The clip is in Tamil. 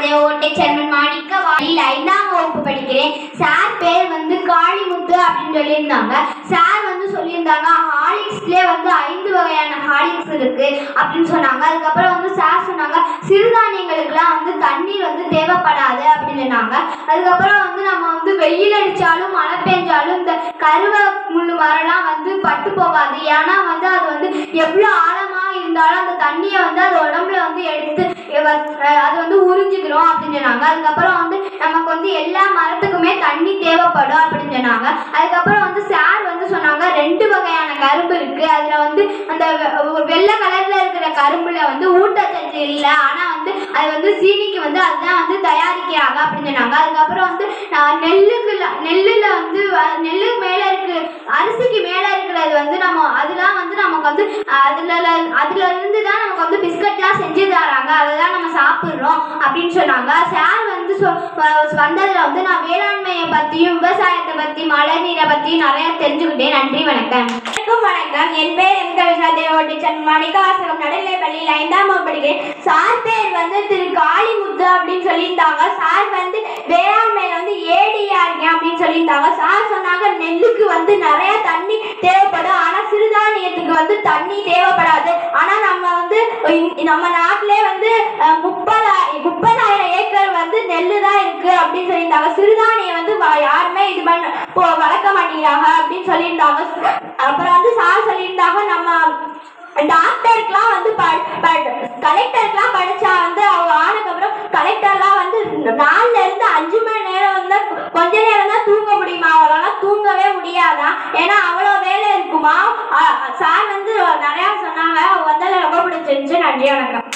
ஓட்டை சேர்மன் மாணிக்க வாயில் ஐந்தாம் வகுப்பு படிக்கிறேன் சார் பேர் வந்து காளிமுத்து அப்படின்னு சொல்லியிருந்தாங்க சார் வந்து சொல்லியிருந்தாங்க ஹாலிக்ஸ்லேயே வந்து ஐந்து வகையான ஹாலிக்ஸ் இருக்கு அப்படின்னு சொன்னாங்க அதுக்கப்புறம் வந்து சார் சொன்னாங்க சிறுதானியங்களுக்குலாம் வந்து தண்ணீர் வந்து தேவைப்படாது அப்படின்னு சொன்னாங்க அதுக்கப்புறம் வந்து நம்ம வந்து வெயில் அடித்தாலும் மழை பெஞ்சாலும் இந்த கருவ முள்ளு மரம்லாம் வந்து பட்டு போகாது ஏன்னா வந்து அது வந்து எவ்வளோ ஆழமாக இருந்தாலும் அந்த தண்ணியை வந்து அது உடம்புல வந்து எடுத்து வ- அது வந்து உறிஞ்சிக்கிறோம் அப்படின்னு சொன்னாங்க அதுக்கப்புறம் வந்து நமக்கு வந்து எல்லா மரத்துக்குமே தண்ணி தேவைப்படும் அப்படின்னு சொன்னாங்க அதுக்கப்புறம் வந்து சார் வந்து சொன்னாங்க ரெண்டு வகையான கரும்பு இருக்கு அதுல வந்து அந்த வெ- வெள்ளை கலர்ல இருக்கிற கரும்புல வந்து ஊட்டச்சத்து இல்லை ஆனா வந்து அது வந்து சீனிக்கு வந்து அதுதான் வந்து தயாரிக்கிறாங்க அப்படின்னு சொன்னாங்க அதுக்கப்புறம் வந்து நான் நெல்லுக்கு நெல்லுல வந்து வ- நெல்லுக்கு மேல இருக்கு அரிசிக்கு மேல இருக்கிறது வந்து நம்ம அதெல்லாம் வந்து நமக்கு வந்து அதுல அதுல இருந்து தான் நமக்கு வந்து பிஸ்கட்லாம் செஞ்சு தராங்க அதை தான் நம்ம சாப்பிட்றோம் அப்படின்னு சொன்னாங்க சார் வந்து சொ- வ- வந்ததுல வந்து நான் வேளாண்மையை பத்தியும் விவசாயத்தை பத்தி மழை நீரை பத்தி நிறைய தெரிஞ்சுக்கிட்டேன் நன்றி வணக்கம் வணக்கம் வணக்கம் என் பேர் எம் கவிஷா தேவோட்டி சன் மணிகாசகம் நடுநிலைப் பள்ளியில் ஐந்தாம் வகுப்பு படிக்கிறேன் சார் பேர் வந்து திரு காளிமுத்து அப்படின்னு சொல்லியிருந்தாங்க சார் வந்து வேளாண்மையில வந்து ஏடியா இருக்கேன் அப்படின்னு சொல்லியிருந்தாங்க சார் சொன்னாங்க நெல்லுக்கு வந்து நிறைய தண்ணி தேவைப்படும் ஆனா சிறுதானியத்துக்கு வந்து தண்ணி தேவைப்படாது ஆனா நம்ம வந்து இ- நம்ம நாட்டிலே வந்து அஹ், முப்பதாயிரம் முப்பதாயிரம் ஏக்கர் வந்து நெல்லு தான் இருக்கு அப்படின்னு சொல்லியிருந்தாங்க சிறுதானியம் வந்து வ- யாருமே இது பண்ண போ- வளர்க்க மாட்டேங்கிறாங்க அப்படின்னு சொல்லியிருந்தாங்க அப்புறம் வந்து சார் சொல்லியிருந்தாங்க நம்ம டாக்டருக்குலாம் வந்து கலெக்டருக்குலாம் படிச்சா வந்து அவங்க ஆனதுக்கப்புறம் கலெக்டர்லாம் வந்து நாலுல இருந்து அஞ்சு மணி நேரம் வந்து கொஞ்ச நேரம் தான் தூங்க முடியுமா அவங்களால தூங்கவே முடியாதா ஏன்னா அவ்வளோ வேலை இருக்குமா அ- சார் வந்து நிறையா சொன்னாங்க அவங்க வந்ததில் ரொம்ப பிடிச்சிருந்துச்சு நன்றி வணக்கம்